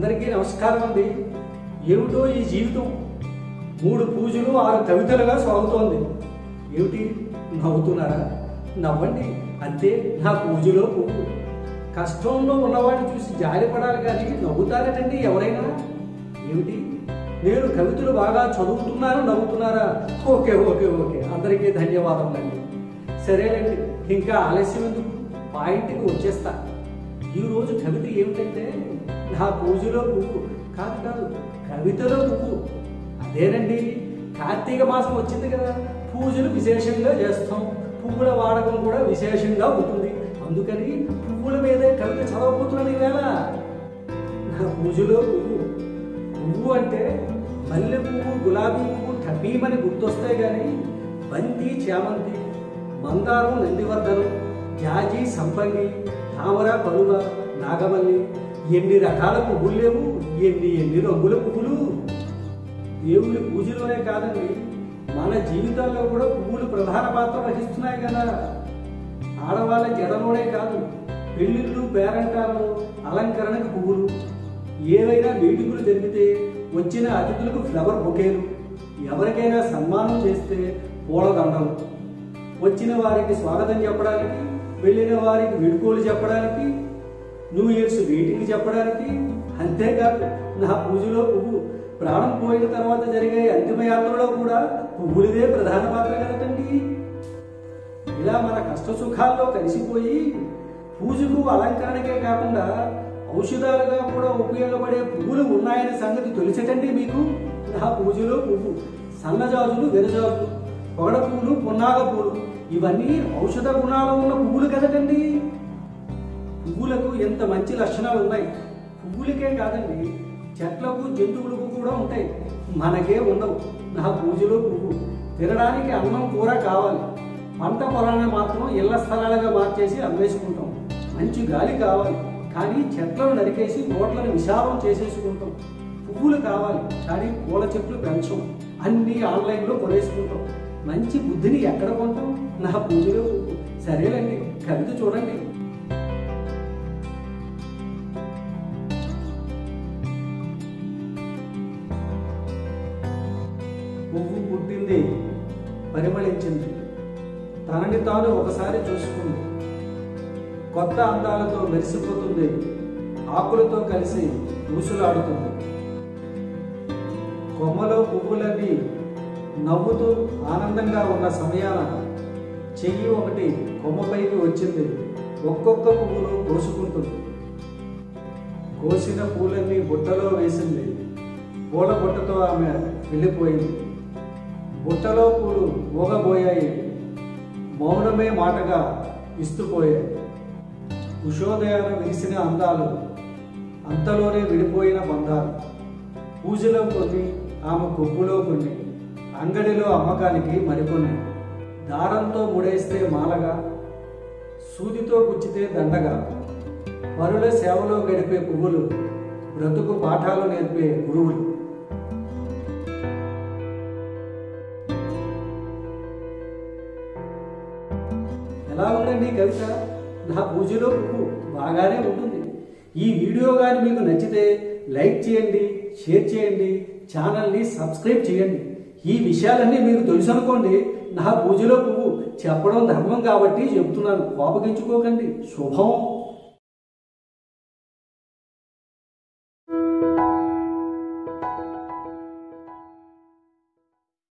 అందరికీ నమస్కారం అండి ఏమిటో ఈ జీవితం మూడు పూజలు ఆరు కవితలుగా సాగుతోంది ఏమిటి నవ్వుతున్నారా నవ్వండి అంతే నా పూజలో పువ్వు కష్టంలో ఉన్నవాడిని చూసి జాలిపడాలి కానీ నవ్వుతారటండి ఎవరైనా ఏమిటి నేను కవితలు బాగా చదువుతున్నాను నవ్వుతున్నారా ఓకే ఓకే ఓకే అందరికీ ధన్యవాదములండి సరేనండి ఇంకా ఆలస్యం ఎందుకు పాయింట్కి వచ్చేస్తా ఈ రోజు కవిత ఏమిటంటే నా పూజలో పువ్వు కాదు కాదు కవితలో పువ్వు అదేనండి కార్తీక మాసం వచ్చింది కదా పూజలు విశేషంగా చేస్తాం పువ్వుల వాడకం కూడా విశేషంగా ఉంటుంది అందుకని పువ్వుల మీదే కవిత చదవబోతున్నాను ఈవేళ నా పూజలో పువ్వు పువ్వు అంటే మల్లె పువ్వు గులాబీ పువ్వు టపీమని గుర్తొస్తాయి కానీ బంతి చామంతి మందారం నందివర్ధనం జాజి సంపంగి తామర కలువ నాగమల్లి ఎన్ని రకాల పువ్వులు లేవు ఎన్ని ఎన్ని రంగుల పువ్వులు దేవుని పూజలోనే కాదండి మన జీవితాల్లో కూడా పువ్వులు ప్రధాన పాత్ర వహిస్తున్నాయి కదా ఆడవాళ్ళ జడలోనే కాదు పెళ్లిళ్ళు పేరంటాలు అలంకరణకు పువ్వులు ఏవైనా వేడుకలు జరిగితే వచ్చిన అతిథులకు ఫ్లవర్ బొకేలు ఎవరికైనా సన్మానం చేస్తే పూలదండలు వచ్చిన వారికి స్వాగతం చెప్పడానికి వెళ్ళిన వారికి వీడుకోలు చెప్పడానికి న్యూ ఇయర్స్ గ్రీటింగ్ చెప్పడానికి అంతేకాదు నా పూజలో పువ్వు ప్రాణం పోయిన తర్వాత జరిగే అంతిమయాత్రలో కూడా పువ్వులదే ప్రధాన పాత్ర కదటండి ఇలా మన కష్ట సుఖాల్లో కలిసిపోయి పూజకు అలంకరణకే కాకుండా ఔషధాలుగా కూడా ఉపయోగపడే పువ్వులు ఉన్నాయనే సంగతి తొలిచటండి మీకు నా పూజలో పువ్వు సన్నజాజులు వెరజాజులు పొగడ పువ్వులు పున్నాగ పువ్వులు ఇవన్నీ ఔషధ గుణాలు ఉన్న పువ్వులు కదటండి పువ్వులకు ఎంత మంచి లక్షణాలు ఉన్నాయి పువ్వులకే కాదండి చెట్లకు జంతువులకు కూడా ఉంటాయి మనకే ఉండవు నా పూజలో పువ్వు తినడానికి అన్నం కూర కావాలి పంట పొలాన్ని మాత్రం ఇళ్ల స్థలాలుగా మార్చేసి అమ్మేసుకుంటాం మంచి గాలి కావాలి కానీ చెట్లను నరికేసి రోడ్లను విశాలం చేసేసుకుంటాం పువ్వులు కావాలి కానీ పూల చెట్లు పెంచం అన్ని ఆన్లైన్లో కొనేసుకుంటాం మంచి బుద్ధిని ఎక్కడ కొంటాం నా పూజలో పువ్వు సరేనండి కవిత చూడండి పువ్వు పుట్టింది పరిమళించింది తనని తాను ఒకసారి చూసుకుంది కొత్త అందాలతో మెరిసిపోతుంది ఆకులతో కలిసి ఊసులాడుతుంది కొమ్మలో పువ్వులన్నీ నవ్వుతూ ఆనందంగా ఉన్న సమయాన చెయ్యి ఒకటి కొమ్మపైకి వచ్చింది ఒక్కొక్క పువ్వును కోసుకుంటుంది కోసిన పూలన్నీ బుట్టలో వేసింది పూల బుట్టతో ఆమె వెళ్ళిపోయింది బుట్టలో పూలు ఊగబోయాయి మౌనమే మాటగా ఇస్తుపోయాయి ఉషోదయాన విరిసిన అందాలు అంతలోనే విడిపోయిన బంధాలు పూజలో కొన్ని ఆమె కొప్పులో కొన్ని అంగడిలో అమ్మకానికి మరికొన్ని దారంతో ముడేస్తే మాలగా సూదితో గుచ్చితే దండగా పరుల సేవలో గడిపే పువ్వులు బ్రతుకు పాఠాలు నేర్పే గురువులు ఎలా ఉందండి ఈ కవిత నా పూజలో పువ్వు బాగానే ఉంటుంది ఈ వీడియో కానీ మీకు నచ్చితే లైక్ చేయండి షేర్ చేయండి ఛానల్ని సబ్స్క్రైబ్ చేయండి ఈ విషయాలన్నీ మీకు తెలుసు అనుకోండి నా పూజలో పువ్వు చెప్పడం ధర్మం కాబట్టి చెప్తున్నాను కోపగించుకోకండి శుభం